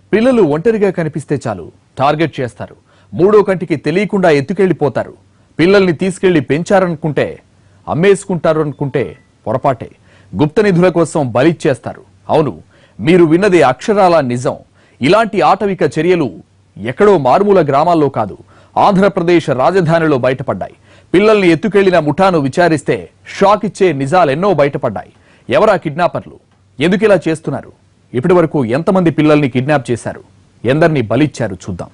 పిల్లలు ఒంటరిగా కనిపిస్తే చాలు టార్గెట్ చేస్తారు మూడో కంటికి తెలియకుండా ఎత్తుకెళ్లిపోతారు పిల్లల్ని తీసుకెళ్లి పెంచారనుకుంటే అమ్మేసుకుంటారు అనుకుంటే పొరపాటే గుప్త నిధుల కోసం బలిచ్చేస్తారు అవును మీరు విన్నది అక్షరాల నిజం ఇలాంటి ఆటవిక చర్యలు ఎక్కడో మారుమూల గ్రామాల్లో కాదు ఆంధ్రప్రదేశ్ రాజధానిలో బయటపడ్డాయి పిల్లల్ని ఎత్తుకెళ్లిన ముఠాను విచారిస్తే షాక్ ఇచ్చే నిజాలెన్నో బయటపడ్డాయి ఎవరా కిడ్నాపర్లు ఎందుకు ఇలా చేస్తున్నారు ఇప్పటి వరకు ఎంతమంది పిల్లల్ని కిడ్నాప్ చేశారు ఎందరిని బలిచ్చారు చూద్దాం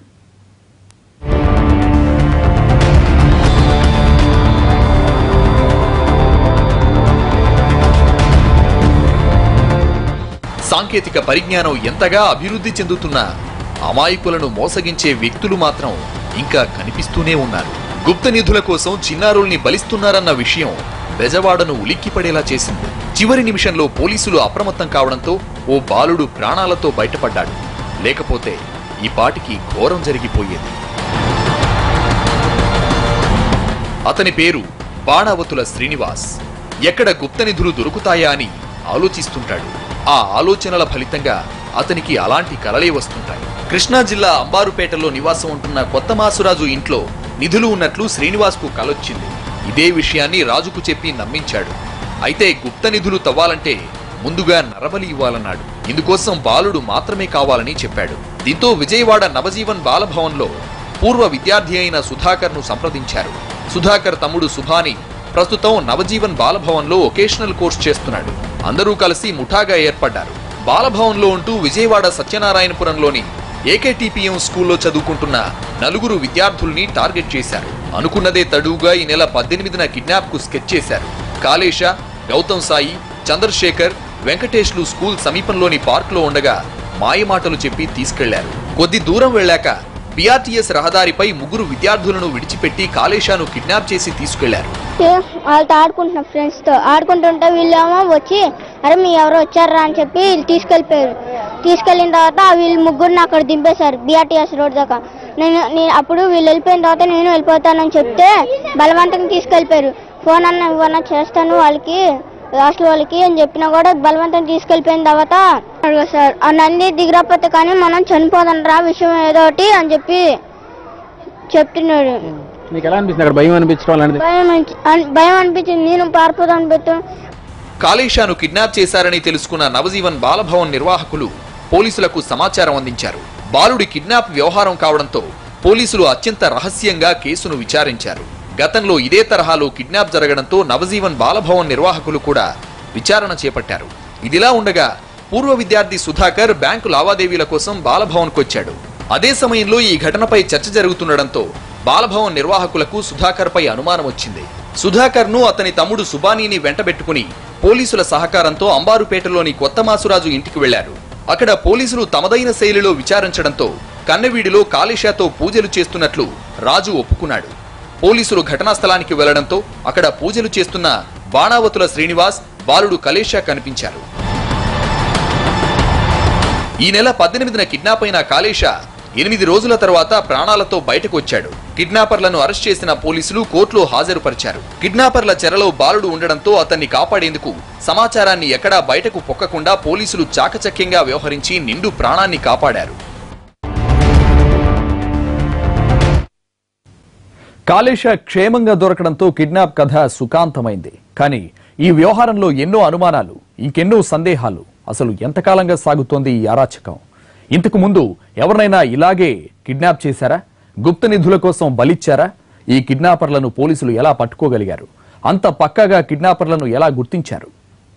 సాంకేతిక పరిజ్ఞానం ఎంతగా అభివృద్ధి చెందుతున్నా అమాయకులను మోసగించే వ్యక్తులు మాత్రం ఇంకా కనిపిస్తూనే ఉన్నారు గుప్త నిధుల కోసం చిన్నారుల్ని బలిస్తున్నారన్న విషయం బెజవాడను ఉలిక్కిపడేలా చేసింది చివరి నిమిషంలో పోలీసులు అప్రమత్తం కావడంతో ఓ బాలుడు ప్రాణాలతో బయటపడ్డాడు లేకపోతే ఈ పాటికి ఘోరం జరిగిపోయేది అతని పేరు బాణావతుల శ్రీనివాస్ ఎక్కడ గుప్త నిధులు దొరుకుతాయా అని ఆలోచిస్తుంటాడు ఆ ఆలోచనల ఫలితంగా అతనికి అలాంటి కలలే వస్తుంటాయి కృష్ణా జిల్లా అంబారుపేటలో నివాసం ఉంటున్న కొత్త మాసురాజు ఇంట్లో నిధులు ఉన్నట్లు శ్రీనివాస్కు కలొచ్చింది ఇదే విషయాన్ని రాజుకు చెప్పి నమ్మించాడు అయితే గుప్త నిధులు తవ్వాలంటే ముందుగా నరబలి ఇవ్వాలన్నాడు ఇందుకోసం బాలుడు మాత్రమే కావాలని చెప్పాడు దీంతో విజయవాడ నవజీవన్ బాలభవన్లో పూర్వ విద్యార్థి అయిన సుధాకర్ ను సంప్రదించారు సుధాకర్ తమ్ముడు సుభాని ప్రస్తుతం నవజీవన్ బాలభవన్లో ఒకేషనల్ కోర్స్ చేస్తున్నాడు అందరూ కలిసి ముఠాగా ఏర్పడ్డారు బాలభవన్లో ఉంటూ విజయవాడ సత్యనారాయణపురంలోని ఏకేటీపీఎం స్కూల్లో చదువుకుంటున్న నలుగురు విద్యార్థుల్ని టార్గెట్ చేశారు అనుకున్నదే తడువుగా ఈ నెల పద్దెనిమిదిన కిడ్నాప్ కు స్కెచ్ చేశారు కాళేశ గౌతమ్ సాయి చంద్రశేఖర్ వెంకటేష్లు స్కూల్ సమీపంలోని పార్కులో ఉండగా మాయమాటలు చెప్పి తీసుకెళ్లారు కొద్ది దూరం వెళ్ళాక బీఆర్టీఎస్ రహదారిపై ముగ్గురు విద్యార్థులను విడిచిపెట్టి కాళేశాను కిడ్నాప్ చేసి తీసుకెళ్లారు అయితే వాళ్ళతో ఆడుకుంటున్నా ఫ్రెండ్స్తో ఆడుకుంటుంటే వీళ్ళేమో వచ్చి అరే మీ ఎవరో వచ్చారా అని చెప్పి వీళ్ళు తీసుకెళ్ళిపోయారు తీసుకెళ్ళిన తర్వాత వీళ్ళు ముగ్గురిని అక్కడ దింపేశారు బీఆర్టీఎస్ రోడ్ దాకా నేను నేను అప్పుడు వీళ్ళు వెళ్ళిపోయిన తర్వాత నేను వెళ్ళిపోతానని చెప్తే బలవంతంగా తీసుకెళ్ళిపోయారు ఫోన్ అన్న ఇవన్నా చేస్తాను వాళ్ళకి హాస్టల్ వాళ్ళకి అని చెప్పినా కూడా బలవంతంగా తీసుకెళ్ళిపోయిన తర్వాత అడిగారు సార్ ఆ నంది దిగరాకపోతే కానీ మనం చనిపోదాం రా విషయం ఏదో ఒకటి అని చెప్పి చెప్తున్నాడు నీకు ఎలా అనిపిస్తుంది అక్కడ భయం అనిపించడం అలాంటిది భయం అనిపి- అన్- భయం అనిపించింది నేను పారిపోదాను పెట్టు కాళేశాను కిడ్నాప్ చేశారని తెలుసుకున్న నవజీవన్ బాలభవన్ నిర్వాహకులు పోలీసులకు సమాచారం అందించారు బాలుడి కిడ్నాప్ వ్యవహారం కావడంతో పోలీసులు అత్యంత రహస్యంగా కేసును విచారించారు గతంలో ఇదే తరహాలో కిడ్నాప్ జరగడంతో నవజీవన్ బాలభవన్ నిర్వాహకులు కూడా విచారణ చేపట్టారు ఇదిలా ఉండగా పూర్వ విద్యార్థి సుధాకర్ బ్యాంకు లావాదేవీల కోసం బాలభవన్కు వచ్చాడు అదే సమయంలో ఈ ఘటనపై చర్చ జరుగుతుండడంతో బాలభవన్ నిర్వాహకులకు సుధాకర్ పై అనుమానం వచ్చింది సుధాకర్ ను అతని తమ్ముడు సుబానీని వెంటబెట్టుకుని పోలీసుల సహకారంతో అంబారుపేటలోని కొత్త మాసురాజు ఇంటికి వెళ్లారు అక్కడ పోలీసులు తమదైన శైలిలో విచారించడంతో కన్నవీడిలో కాళేశాతో పూజలు చేస్తున్నట్లు రాజు ఒప్పుకున్నాడు పోలీసులు ఘటనా స్థలానికి వెళ్లడంతో అక్కడ పూజలు చేస్తున్న బాణావతుల శ్రీనివాస్ బాలుడు కలేషా కనిపించారు ఈ నెల పద్దెనిమిదిన కిడ్నాప్ అయిన కాళేశ ఎనిమిది రోజుల తర్వాత ప్రాణాలతో బయటకు వచ్చాడు కిడ్నాపర్లను అరెస్ట్ చేసిన పోలీసులు కోర్టులో హాజరుపరిచారు కిడ్నాపర్ల చెరలో బాలుడు ఉండడంతో అతన్ని కాపాడేందుకు సమాచారాన్ని ఎక్కడా బయటకు పొక్కకుండా పోలీసులు చాకచక్యంగా వ్యవహరించి నిండు ప్రాణాన్ని కాపాడారు కాళేశ క్షేమంగా దొరకడంతో కిడ్నాప్ కథ సుఖాంతమైంది కానీ ఈ వ్యవహారంలో ఎన్నో అనుమానాలు ఇంకెన్నో సందేహాలు అసలు ఎంతకాలంగా సాగుతోంది ఈ అరాచకం ఇంతకు ముందు ఎవరినైనా ఇలాగే కిడ్నాప్ చేశారా గుప్త నిధుల కోసం బలిచ్చారా ఈ కిడ్నాపర్లను పోలీసులు ఎలా పట్టుకోగలిగారు అంత పక్కాగా కిడ్నాపర్లను ఎలా గుర్తించారు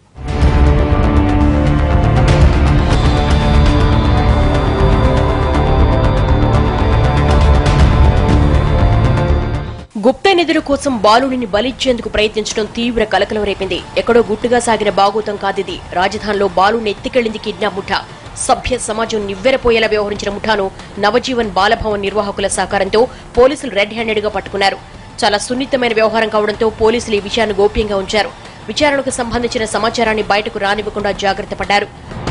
గుప్త నిధుల కోసం బాలుడిని బలిచ్చేందుకు ప్రయత్నించడం తీవ్ర కలకలం రేపింది ఎక్కడో గుట్టుగా సాగిన బాగోతం కాదిది రాజధానిలో బాలుడిని ఎత్తికెళ్లింది కిడ్నాప్ ముఠా సభ్య సమాజం నివ్వెరపోయేలా వ్యవహరించిన ముఠాను నవజీవన్ బాలభవన్ నిర్వాహకుల సహకారంతో పోలీసులు రెడ్ హ్యాండెడ్ గా పట్టుకున్నారు చాలా సున్నితమైన వ్యవహారం కావడంతో పోలీసులు ఈ విషయాన్ని గోప్యంగా ఉంచారు విచారణకు సంబంధించిన సమాచారాన్ని బయటకు రానివ్వకుండా జాగ్రత్త పడ్డారు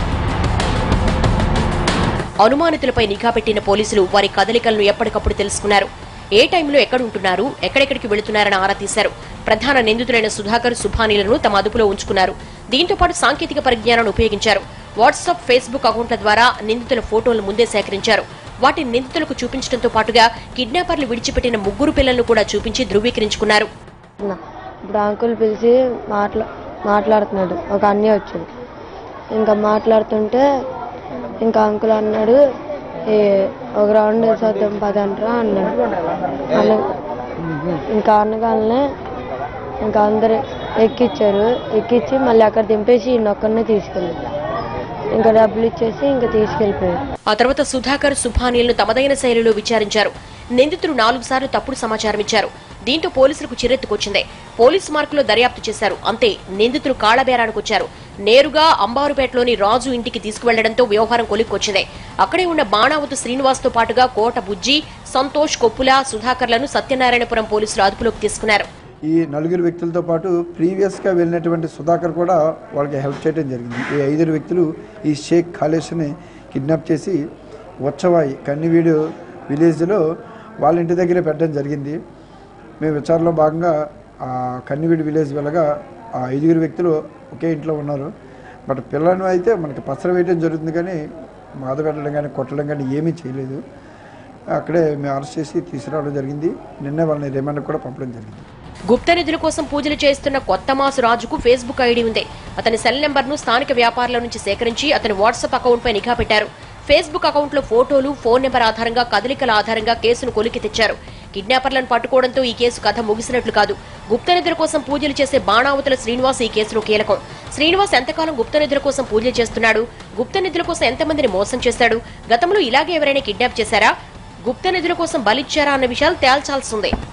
అనుమానితులపై నిఘా పెట్టిన పోలీసులు వారి కదలికలను ఎప్పటికప్పుడు తెలుసుకున్నారు ఏ టైంలో ఎక్కడ ఉంటున్నారు ఎక్కడెక్కడికి వెళుతున్నారని ఆరా తీశారు ప్రధాన నిందితులైన సుధాకర్ సుభానీలను తమ అదుపులో ఉంచుకున్నారు దీంతో పాటు సాంకేతిక పరిజ్ఞానాన్ని ఉపయోగించారు వాట్సాప్ ఫేస్బుక్ అకౌంట్ల ద్వారా నిందితుల ఫోటోలను ముందే సేకరించారు వాటిని నిందితులకు చూపించడంతో పాటుగా కిడ్నాపర్లు విడిచిపెట్టిన ముగ్గురు పిల్లలను కూడా చూపించి ధృవీకరించుకున్నారు నా- ఇప్పుడు అంకుల్ పిలిచి మాట్లా మాట్లాడుతున్నాడు ఒక అన్నీ వచ్చాడు ఇంకా మాట్లాడుతుంటే ఇంకా అంకుల్ అన్నాడు "ఏ, ఒక రౌండ్ వేసేద్దాం పదంట్రా అన్నాడు అన్న ఇంకా అనగానే ఇంకా అందరు ఎక్కిచ్చారు ఎక్కిచ్చి మళ్ళీ అక్కడ దింపేసి ఈయనొక్కడినే తీసుకెళ్ళారు ఇంకా డబ్బులు ఇచ్చేసి ఇంకా తీసుకెళ్ళిపోయారు ఆ తర్వాత సుధాకర్ సుభానీలను తమదైన శైలిలో విచారించారు నిందితులు నాలుగు సార్లు తప్పుడు సమాచారం ఇచ్చారు దీంతో పోలీసులకు చిరెత్తుకొచ్చింది పోలీసు మార్కులో దర్యాప్తు చేశారు అంతే నిందితులు కాళ్లబేరానికి వచ్చారు నేరుగా అంబారుపేటలోని రాజు ఇంటికి తీసుకువెళ్లడంతో వ్యవహారం కొలిక్కొచ్చింది అక్కడే ఉన్న బాణావతు శ్రీనివాస్ తో పాటుగా కోట బుజ్జి సంతోష్ కొప్పుల సుధాకర్లను సత్యనారాయణపురం పోలీసులు అదుపులోకి తీసుకున్నారు ఈ నలుగురు వ్యక్తులతో పాటు ప్రీవియస్గా వెళ్ళినటువంటి సుధాకర్ కూడా వాళ్ళకి హెల్ప్ చేయడం జరిగింది ఈ ఐదుగురు వ్యక్తులు ఈ షేక్ ఖాళేష్ని కిడ్నాప్ చేసి వచ్చవాయి కన్నివీడు విలేజ్లో వాళ్ళ ఇంటి దగ్గరే పెట్టడం జరిగింది మేము విచారణలో భాగంగా ఆ కన్నివీడు విలేజ్ వెళ్ళగా ఆ ఐదుగురు వ్యక్తులు ఒకే ఇంట్లో ఉన్నారు బట్ పిల్లలను అయితే మనకి పసర వేయడం జరుగుతుంది కానీ బాధ పెట్టడం కానీ కొట్టడం కానీ ఏమీ చేయలేదు అక్కడే మేము అరెస్ట్ చేసి తీసుకురావడం జరిగింది నిన్నే వాళ్ళని రిమాండ్ కూడా పంపడం జరిగింది గుప్త నిధుల కోసం పూజలు చేస్తున్న కొత్త మాసు రాజుకు ఫేస్బుక్ ఐడి ఉంది అతని సెల్ నెంబర్ ను స్థానిక వ్యాపారుల నుంచి సేకరించి అతని వాట్సాప్ అకౌంట్ పై నిఘా పెట్టారు ఫేస్బుక్ అకౌంట్ లో ఫోటోలు ఫోన్ నెంబర్ ఆధారంగా కదలికల ఆధారంగా కేసును కొలికి తెచ్చారు కిడ్నాపర్లను పట్టుకోవడంతో ఈ కేసు కథ ముగిసినట్లు కాదు గుప్త నిధుల కోసం పూజలు చేసే బాణావతుల శ్రీనివాస్ ఈ కేసులో కీలకం శ్రీనివాస్ ఎంతకాలం గుప్త నిధుల కోసం పూజలు చేస్తున్నాడు గుప్త నిధుల కోసం ఎంతమందిని మోసం చేశాడు గతంలో ఇలాగే ఎవరైనా కిడ్నాప్ చేశారా గుప్త నిధుల కోసం బలిచ్చారా అన్న విషయాలు తేల్చాల్సిందే